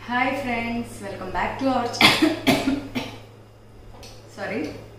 Hi friends welcome back to our sorry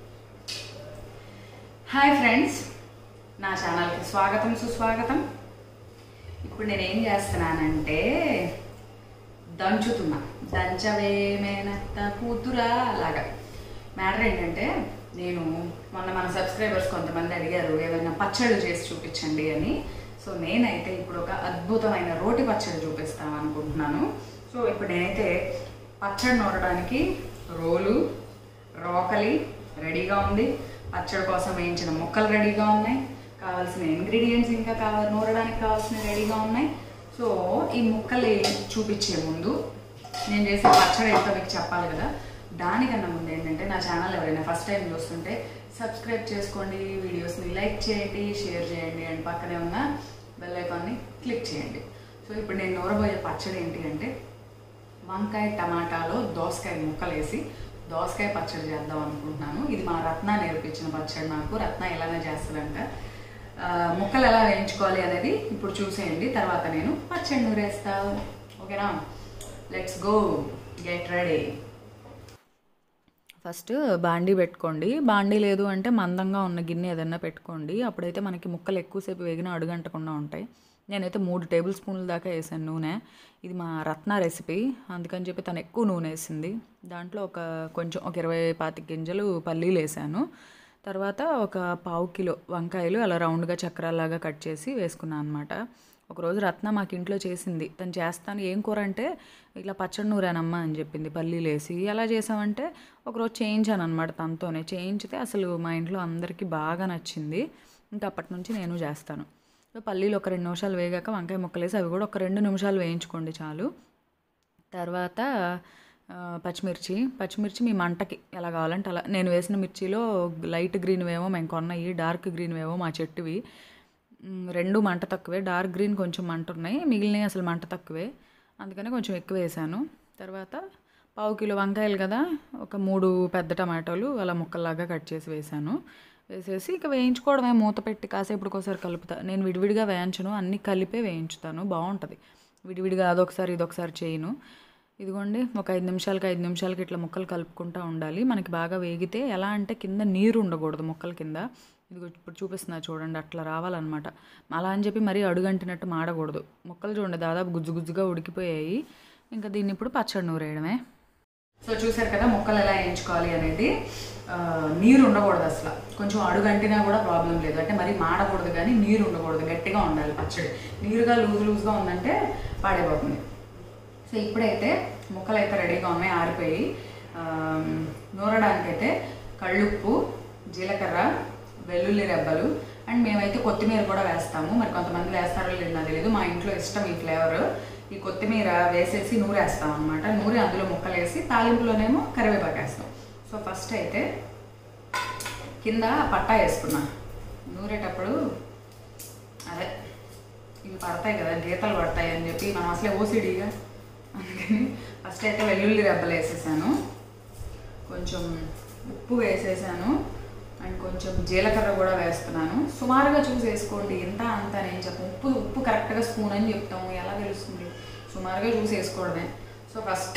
hi friends నా ఛానల్కి స్వాగతం సుస్వాగతం ఇప్పుడు నేను ఏం చేస్తున్నానంటే దంచుతున్నా దంచవేమేనత్త కూతురా అలాగా మ్యాటర్ ఏంటంటే నేను మొన్న మన సబ్స్క్రైబర్స్ కొంతమంది అడిగారు ఏమైనా పచ్చళ్ళు చేసి చూపించండి అని సో నేనైతే ఇప్పుడు ఒక అద్భుతమైన రోటి పచ్చడి చూపిస్తాను అనుకుంటున్నాను సో ఇప్పుడు నేనైతే పచ్చడి నూరడానికి రోలు రోకలి రెడీగా ఉంది పచ్చడి కోసం వేయించిన ముక్కలు రెడీగా ఉన్నాయి కావాల్సిన ఇంగ్రీడియంట్స్ ఇంకా కావాలి నూరడానికి కావాల్సినవి రెడీగా ఉన్నాయి సో ఈ ముక్కలు చూపించే ముందు నేను చేసే పచ్చడి ఏంటో మీకు చెప్పాలి కదా దానికన్నా ముందు ఏంటంటే నా ఛానల్ ఎవరైనా ఫస్ట్ టైం చూస్తుంటే సబ్స్క్రైబ్ చేసుకోండి వీడియోస్ని లైక్ చేయండి షేర్ చేయండి అండ్ పక్కనే ఉన్న బెల్ ఐకాన్ని క్లిక్ చేయండి సో ఇప్పుడు నేను నూరబోయే పచ్చడి ఏంటి అంటే వంకాయ టమాటాలో దోసకాయ ముక్కలు వేసి దోసకాయ పచ్చడి చేద్దాం అనుకుంటున్నాను ఇది మా రత్న నేర్పించిన పచ్చడి నాకు రత్న ఎలానే చేస్తుందంట ఆ, ముక్కలు ఎలా వేయించుకోవాలి అనేది ఇప్పుడు చూసేయండి తర్వాత నేను పచ్చడి నూరేస్తా ఓకేనా let's go get ready first బాండీ పెట్టుకోండి బాండీ లేదు అంటే మందంగా ఉన్న గిన్నె ఏదైనా పెట్టుకోండి అప్పుడైతే మనకి ముక్కలు ఎక్కువసేపు వేగిన అడుగంటకుండా ఉంటాయి నేనైతే మూడు టేబుల్ స్పూన్ల దాకా వేసాను నూనె ఇది మా రత్న రెసిపీ అందుకని చెప్పి తను ఎక్కువ నూనె వేసింది దాంట్లో ఒక కొంచెం ఒక ఇరవై పాతిక గింజలు పల్లీలు వేసాను తర్వాత ఒక పావు కిలో వంకాయలు అలా రౌండ్గా చక్రాల్లాగా కట్ చేసి వేసుకున్నాను అనమాట ఒకరోజు రత్న మాకు ఇంట్లో చేసింది తను చేస్తాను ఏం కూర అంటే ఇట్లా పచ్చడి నూరానమ్మా అని చెప్పింది పల్లీలు వేసి ఎలా చేసామంటే ఒకరోజు చేయించాను అనమాట తనతోనే చేయించితే అసలు మా ఇంట్లో అందరికీ బాగా నచ్చింది ఇంకా అప్పటి నుంచి నేను చేస్తాను సో పల్లీలు ఒక రెండు నిమిషాలు వేగాక వంకాయ ముక్కలు వేసి అవి కూడా ఒక రెండు నిమిషాలు వేయించుకోండి చాలు తర్వాత ఆ, పచ్చిమిర్చి పచ్చిమిర్చి మీ మంటకి ఎలా కావాలంటే అలా నేను వేసిన మిర్చిలో లైట్ గ్రీన్ వేమో మేము కొన్నవి డార్క్ గ్రీన్ వేమో మా చెట్టువి మ్, రెండు మంట తక్కువే డార్క్ గ్రీన్ కొంచెం మంట ఉన్నాయి మిగిలినవి అసలు మంట తక్కువే అందుకని కొంచెం ఎక్కువ వేసాను తర్వాత పావు కిలో వంకాయలు కదా ఒక మూడు పెద్ద టమాటోలు అలా ముక్కల్లాగా కట్ చేసి వేసాను వేసేసి ఇక వేయించుకోవడమే మూత పెట్టి కాసేపు ఒకసారి కలుపుతా నేను విడివిడిగా వేయించను అన్నీ కలిపే వేయించుతాను బాగుంటుంది విడివిడిగా అదొకసారి ఇదొకసారి చేయను ఇదిగోండి ఒక ఐదు నిమిషాలకి ఐదు నిమిషాలకి ఇట్లా ముక్కలు కలుపుకుంటూ ఉండాలి మనకి బాగా వేగితే ఎలా అంటే కింద నీరు ఉండకూడదు ముక్కల కింద ఇదిగో ఇప్పుడు చూపిస్తున్నా చూడండి అట్లా రావాలన్నమాట అలా అని చెప్పి మరీ అడుగంటినట్టు మాడకూడదు ముక్కలు చూడండి దాదాపు గుజ్జు గుజ్జుగా ఉడికిపోయాయి ఇంకా దీన్ని ఇప్పుడు పచ్చడి నూరేయడమే సో చూసారు కదా ముక్కలు ఎలా వేయించుకోవాలి అనేది ఆ, నీరు ఉండకూడదు అసలు కొంచెం అడుగంటినా కూడా ప్రాబ్లం లేదు అంటే మరి మాడకూడదు కానీ నీరు ఉండకూడదు గట్టిగా ఉండాలి పచ్చడి నీరుగా లూజ్ లూజ్గా ఉందంటే పాడైపోతుంది సో ఇప్పుడైతే ముక్కలు అయితే రెడీగా ఉన్నాయి ఆరిపోయి ఆ, నూరడానికైతే కళ్ళుప్పు జీలకర్ర వెల్లుల్లి రెబ్బలు అండ్ మేమైతే కొత్తిమీర కూడా వేస్తాము మరి కొంతమంది వేస్తారో లేదు నాకు తెలియదు మా ఇంట్లో ఇష్టం ఈ ఫ్లేవర్ ఈ కొత్తిమీర వేసేసి నూరేస్తాం అనమాట నూరి అందులో ముక్కలు వేసి తాలింపులోనేమో కరివేపాకు వేస్తాం సో ఫస్ట్ అయితే కింద పట్టా వేసుకున్నా నూరేటప్పుడు అదే ఇవి పడతాయి కదా గీతలు పడతాయి అని చెప్పి మనం అసలే ఓసిడీగా అందుకని ఫస్ట్ అయితే వెల్లుల్లి రెబ్బలు వేసేసాను కొంచెం ఉప్పు వేసేసాను అండ్ కొంచెం జీలకర్ర కూడా వేస్తున్నాను సుమారుగా చూసి వేసుకోండి ఎంత అంత నేను చెప్పను ఉప్పు ఉప్పు కరెక్ట్గా స్పూన్ అని చెప్తాము ఎలా తెలుస్తుంది సుమారుగా చూసి వేసుకోవడమే సో ఫస్ట్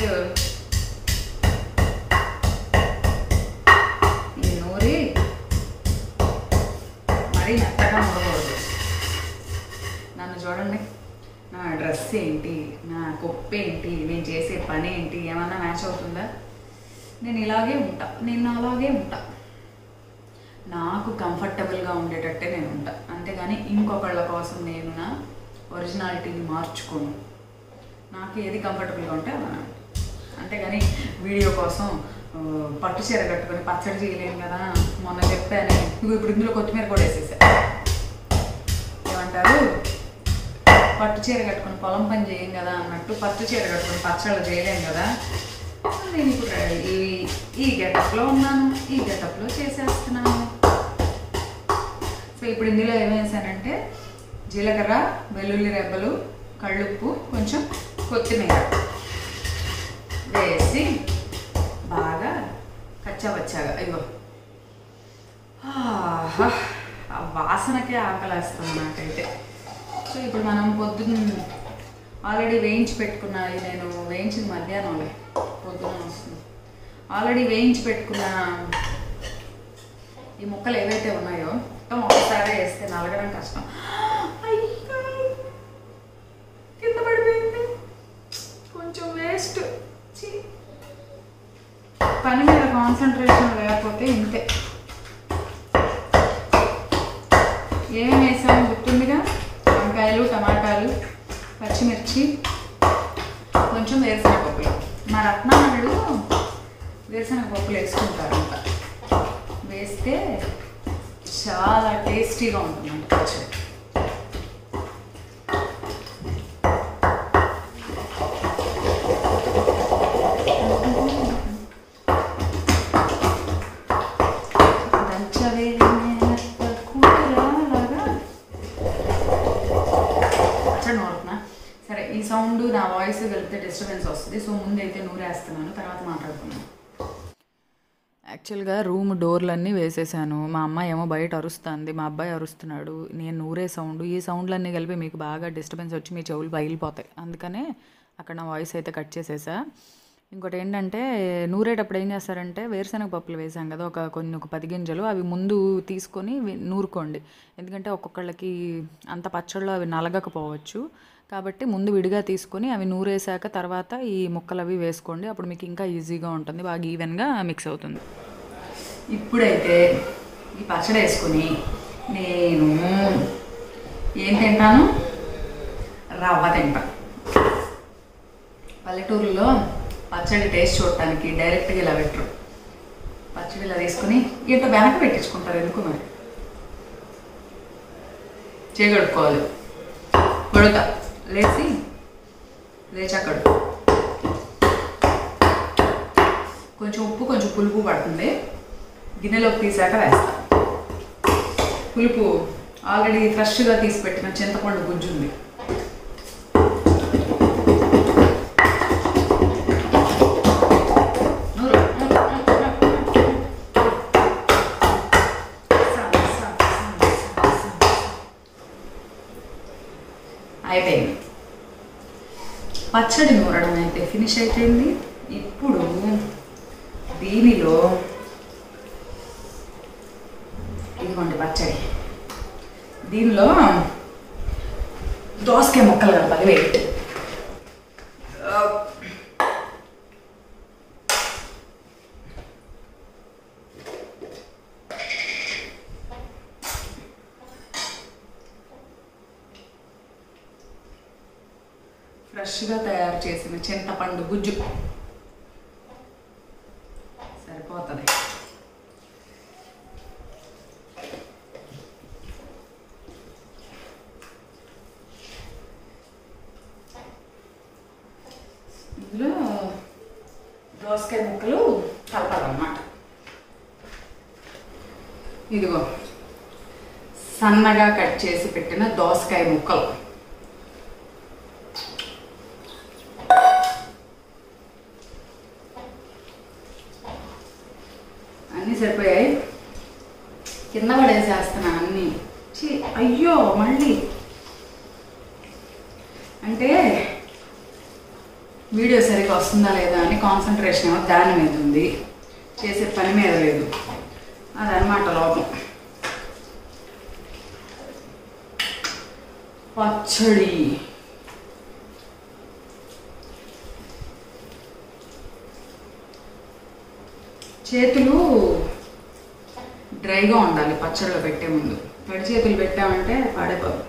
ఈ నూరి మరీ మెత్తగా ఉండకూడదు నన్ను చూడండి నా డ్రెస్ ఏంటి నా కొప్పు ఏంటి నేను చేసే పని ఏంటి ఏమన్నా మ్యాచ్ అవుతుందా నేను ఇలాగే ఉంటా నేను అలాగే ఉంటా నాకు కంఫర్టబుల్గా ఉండేటట్టే నేను ఉంటా అంతేగాని ఇంకొకళ్ళ కోసం నేను నా ఒరిజినాలిటీని మార్చుకోను నాకు ఏది కంఫర్టబుల్గా ఉంటే అలా ఉంటా. అంతేగాని వీడియో కోసం ఆ, పట్టు చీర కట్టుకొని పచ్చడి చేయలేను కదా మొన్న చెప్పాను ఇగో ఇప్పుడు ఇందులో కొత్తిమీర కూడా వేసేసా ఏమంటారు పట్టు చీర కట్టుకొని పొలం పని చేయం కదా అన్నట్టు పట్టు చీర కట్టుకొని పచ్చళ్ళు చేయలేం కదా నేను ఇప్పుడు ఈ ఈ గెటప్లో ఉన్నాను ఈ గెటప్లో చేసేస్తున్నాను సో ఇప్పుడు ఇందులో ఏం వేసానంటే జీలకర్ర వెల్లుల్లి రెబ్బలు కళ్ళుప్పు కొంచెం కొత్తిమీర వేసి బాగా కచ్చాబచ్చాగా అయ్యో ఆహా, ఆ వాసనకే ఆకలేస్తుంది నాకైతే సో ఇప్పుడు మనం పొద్దున్న ఆల్రెడీ వేయించి పెట్టుకున్నది నేను వేయించింది మధ్యాహ్నంలే పొద్దున వస్తుంది ఆల్రెడీ వేయించి పెట్టుకున్న ఈ ముక్కలు ఏవైతే ఉన్నాయో మొత్తం ఒకసారి వేస్తే నలగడం కష్టం అయ్యో, కింద పడిపోయింది కొంచెం వేస్ట్ పని మీద కాన్సన్ట్రేషన్ లేకపోతే ఇంతే ఏమేమి వేసాము గుర్తుందిగా వంకాయలు టమాటాలు పచ్చిమిర్చి కొంచెం వేరుశనగ పప్పులు మా రత్నామణుడు వేరుశనగ పప్పులు వేసుకుంటారంట వేస్తే చాలా టేస్టీగా ఉంటుందంట పచ్చడి దంచవే మేనత్త కూతురాలగా. పచ్చడి నూరుతున్నా సరే ఈ సౌండ్ నా వాయిస్ కలిపితే డిస్టర్బెన్స్ వస్తుంది సో ముందు అయితే నూరేస్తున్నాను తర్వాత మాట్లాడుకున్నాను యాక్చువల్గా రూమ్ డోర్లన్నీ వేసేసాను మా అమ్మాయి ఏమో బయట అరుస్తుంది మా అబ్బాయి అరుస్తున్నాడు నేను నూరే సౌండ్ ఈ సౌండ్లన్నీ కలిపి మీకు బాగా డిస్టర్బెన్స్ వచ్చి మీ చెవులు బయలిపోతాయి అందుకనే అక్కడ నా వాయిస్ అయితే కట్ చేసేసా ఇంకోటి ఏంటంటే నూరేటప్పుడు ఏం చేస్తారంటే వేరుశనగ పప్పులు వేసాం కదా ఒక కొన్ని ఒక పది గింజలు అవి ముందు తీసుకొని వి- నూరుకోండి ఎందుకంటే ఒక్కొక్కళ్ళకి అంత పచ్చళ్ళు అవి నలగకపోవచ్చు కాబట్టి ముందు విడిగా తీసుకొని అవి నూరేసాక తర్వాత ఈ ముక్కలు అవి వేసుకోండి అప్పుడు మీకు ఇంకా ఈజీగా ఉంటుంది బాగా ఈవెన్గా మిక్స్ అవుతుంది ఇప్పుడైతే ఈ పచ్చడి వేసుకొని నేను ఏం తింటాను రవ్వ తింటాను పల్లెటూరులో పచ్చడి టేస్ట్ చూడటానికి డైరెక్ట్గా ఇలా పెట్టరు పచ్చడి ఇలా తీసుకుని ఇటు వెనక పెట్టించుకుంటారు ఎందుకు మరి చేయగడుకోవాలి కొడతా లేచి లేచాకడు కొంచెం ఉప్పు కొంచెం పులుపు పడుతుంది గిన్నెలోకి తీసాక వేస్తా పులుపు ఆల్రెడీ ఫ్రెష్గా తీసి పెట్టిన చింతపండు గుజ్జు ఉంది నూరు, నూరు, నూరు, నూరు, నూరు. సాలు, సాలు, సాలు, సాలు, సాలు. అయిపోయింది పచ్చడి నూరడం అయితే ఫినిష్ అయిపోయింది ఇప్పుడు దీనిలో ఇదిగోండి పచ్చడి దీనిలో దోసకాయ ముక్కలు కలపాలి వెయిట్ ఫ్రెష్గా తయారు చేసిన చింతపండు గుజ్జు సరిపోతుంది ఇందులో దోసకాయ ముక్కలు కలపాలన్నమాట ఇదిగో సన్నగా కట్ చేసి పెట్టిన దోసకాయ ముక్కలు అన్నీ సరిపోయాయి కింద పడేసేస్తున్నా అన్నీ ఛీ, అయ్యో మళ్ళీ అంటే వీడియో సరిగ్గా వస్తుందా లేదా అని కాన్సన్ట్రేషన్ ఏమో దాని మీద ఉంది చేసే పని మీద లేదు అదనమాట లోపం పచ్చడి చేతులు డ్రైగా ఉండాలి పచ్చడిలో పెట్టే ముందు తడి చేతులు పెట్టామంటే పాడైపోదు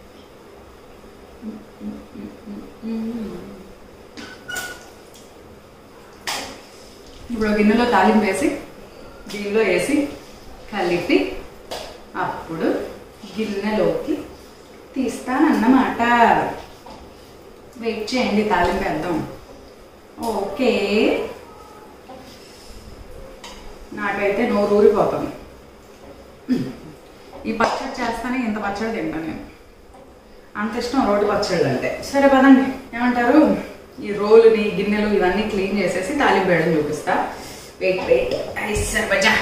ఇప్పుడు ఒక గిన్నెలో తాలింపు వేసి దీనిలో వేసి కలిపి అప్పుడు గిన్నెలోకి తీస్తానన్నమాట వెయిట్ చేయండి తాలింపు వేద్దాం ఓకే నాకైతే నోరు ఊరిపోతుంది ఈ పచ్చడి చేస్తానే ఇంత పచ్చడి తింటాను నేను అంత ఇష్టం రోడ్డు పచ్చళ్ళు అంటే సరే పదండి ఏమంటారు ఈ రోలుని గిన్నెలు ఇవన్నీ క్లీన్ చేసేసి తాలింపు వేయడం చూపిస్తా వెయిట్ వెయిట్ ఐసర్ బజా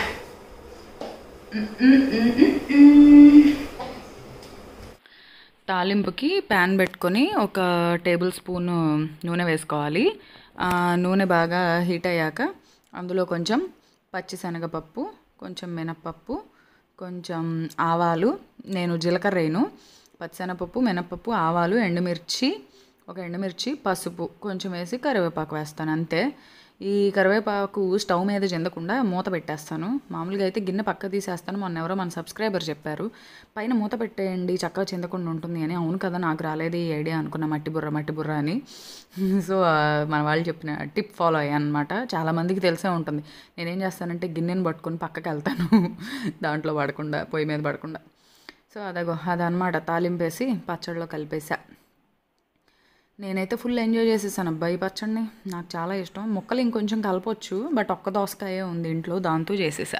తాలింపుకి ప్యాన్ పెట్టుకొని ఒక టేబుల్ స్పూన్ నూనె వేసుకోవాలి ఆ నూనె బాగా హీట్ అయ్యాక అందులో కొంచెం పచ్చిశనగపప్పు కొంచెం మినప్పప్పు కొంచెం ఆవాలు నేను జీలకర్ర వేయను పచ్చిశనగపప్పు మినప్పప్పు ఆవాలు ఎండుమిర్చి ఒక ఎండుమిర్చి పసుపు కొంచెం వేసి కరివేపాకు వేస్తాను అంతే ఈ కరివేపాకు స్టవ్ మీద చెందకుండా మూత పెట్టేస్తాను మామూలుగా అయితే గిన్నె పక్క తీసేస్తాను మొన్న ఎవరో మన సబ్స్క్రైబర్ చెప్పారు పైన మూత పెట్టేయండి చక్కగా చెందకుండా ఉంటుంది అని అవును కదా నాకు రాలేదు ఈ ఐడియా అనుకున్న మట్టి బుర్ర మట్టి బుర్ర అని సో ఆ, మన వాళ్ళు చెప్పిన టిప్ ఫాలో అయ్యాను అనమాట చాలామందికి తెలిసే ఉంటుంది నేనేం చేస్తానంటే గిన్నెని పట్టుకొని పక్కకి వెళ్తాను దాంట్లో పడకుండా పొయ్యి మీద పడకుండా సో అదగో అదనమాట తాలింపేసి పచ్చడిలో కలిపేసా నేనైతే ఫుల్ ఎంజాయ్ చేసేసాను అబ్బాయి పచ్చడిని నాకు చాలా ఇష్టం ముక్కలు ఇంకొంచెం కలపొచ్చు బట్ ఒక్క దోసకాయే ఉంది ఇంట్లో దాంతో చేసేసా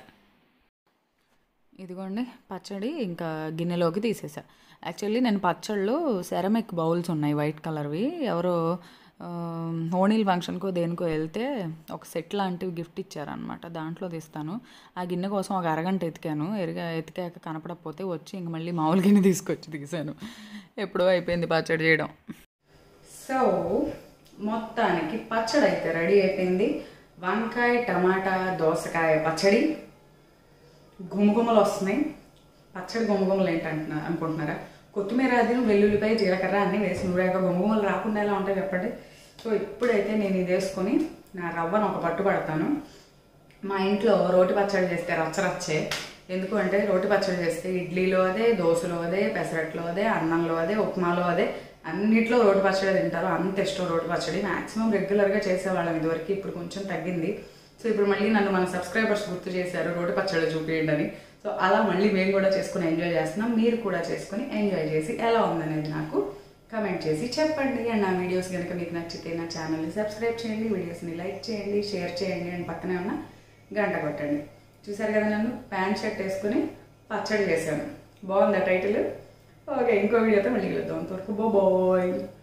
ఇదిగోండి పచ్చడి ఇంకా గిన్నెలోకి తీసేసా యాక్చువల్లీ నేను పచ్చళ్ళు సెరమిక్ బౌల్స్ ఉన్నాయి వైట్ కలర్వి ఎవరో ఆ, ఓణీల్ ఫంక్షన్కో దేనికో వెళ్తే ఒక సెట్ లాంటివి గిఫ్ట్ ఇచ్చారనమాట దాంట్లో తీస్తాను ఆ గిన్నె కోసం ఒక అరగంట ఎతికాను ఎరిగా ఎతికాక కనపడకపోతే వచ్చి ఇంక మళ్ళీ మామూలు గిన్నె తీసుకొచ్చి తీసాను ఎప్పుడో అయిపోయింది పచ్చడి చేయడం సో మొత్తానికి పచ్చడి అయితే రెడీ అయిపోయింది వంకాయ టమాటా దోసకాయ పచ్చడి గుమగుమలు వస్తున్నాయి పచ్చడి గుమగుమలు ఏంటంటున్నా అనుకుంటున్నారా కొత్తిమీర అది వెల్లుల్లిపాయ జీలకర్ర అన్నీ వేసి నూరాక గుమగుమలు రాకుండా ఎలా ఉంటాయి చెప్పండి సో ఇప్పుడైతే నేను ఇది వేసుకొని నా రవ్వను ఒక పట్టు పడతాను మా ఇంట్లో రోటి పచ్చడి చేస్తే రచ్చరచ్చే ఎందుకు అంటే రోటి పచ్చడి చేస్తే ఇడ్లీలో అదే దోశలో అదే పెసరట్లో అదే అన్నంలో అదే ఉప్మాలో అదే అన్నిట్లో రోటి పచ్చడి తింటారు అంత ఇష్టం రోటి పచ్చడి మాక్సిమం రెగ్యులర్గా చేసేవాళ్ళం ఇదివరకు ఇప్పుడు కొంచెం తగ్గింది సో ఇప్పుడు మళ్ళీ నన్ను మన సబ్స్క్రైబర్స్ గుర్తు చేశారు రోటి పచ్చడి చూపించండి అని సో అలా మళ్ళీ మేము కూడా చేసుకుని ఎంజాయ్ చేస్తున్నాం మీరు కూడా చేసుకుని ఎంజాయ్ చేసి ఎలా ఉందనేది నాకు కమెంట్ చేసి చెప్పండి అండ్ నా వీడియోస్ కనుక మీకు నచ్చితే నా ఛానల్ని సబ్స్క్రైబ్ చేయండి వీడియోస్ని లైక్ చేయండి షేర్ చేయండి అండ్ పక్కనే ఉన్న గంట కొట్టండి చూసారు కదా నన్ను ప్యాంట్ షర్ట్ వేసుకుని పచ్చడి చేశాను బాగుందా టైటిల్ ఓకే ఇంకో వీడియోతో మళ్ళీ కలుద్దాం అంతవరకు బో బాయ్